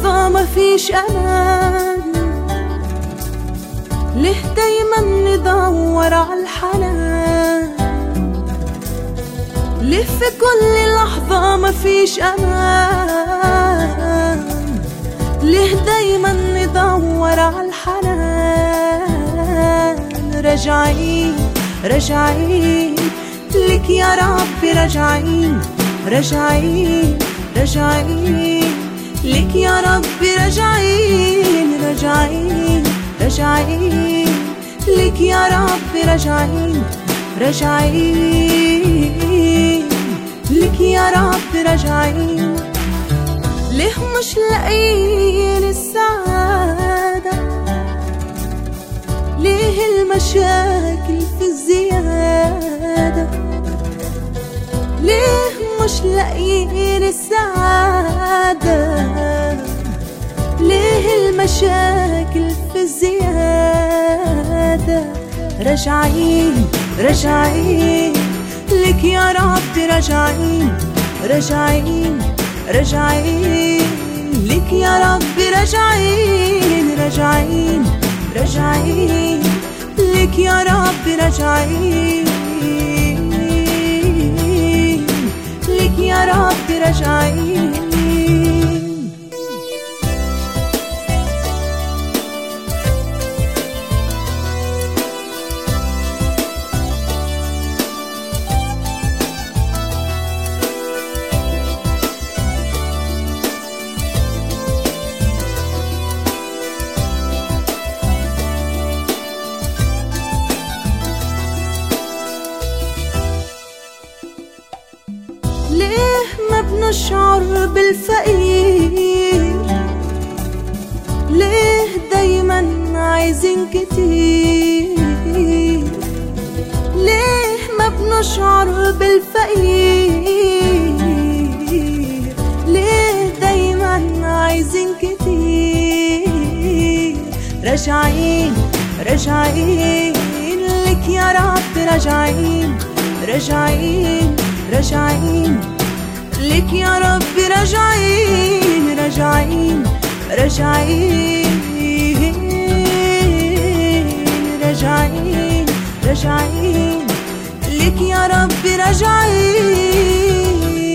لحظة ما فيش أمان ليه دايما ندور على الحنان ليه في كل لحظة ما فيش أمان ليه دايما ندور على الحنان راجعين راجعين لك يا ربي راجعين راجعين راجعين لك يا ربي راجعين راجعين راجعين لك يا ربي راجعين راجعين لك يا ربي راجعين ليه مش لاقيين السعادة ليه المشاكل في الزيادة ليه مش لاقيين السعادة ليه المشاكل في الزيادة راجعين راجعين لك يا رب راجعين راجعين راجعين لك يا رب راجعين راجعين راجعين لك يا رب راجعين لك يا رب راجعين ليه ما بنشعر بالفقير ليه دايما عايزين كتير ليه ما بنشعر بالفقير ليه دايما عايزين كتير راجعين راجعين لك يا رب راجعين راجعين راجعين لك يا رب راجعين راجعين راجعين راجعين راجعين لك يا رب راجعين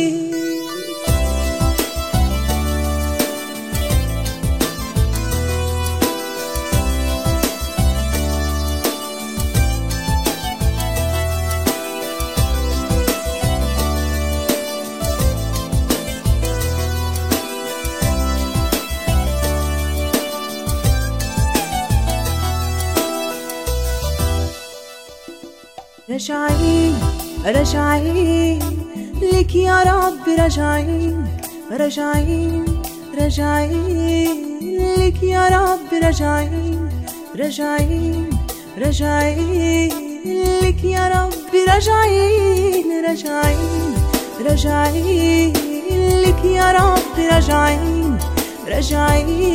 راجعين راجعين لك يا رب راجعين راجعين راجعين لك يا رب راجعين راجعين راجعين لك يا رب راجعين راجعين راجعين لك يا رب راجعين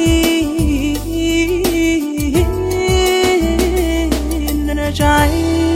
راجعين راجعين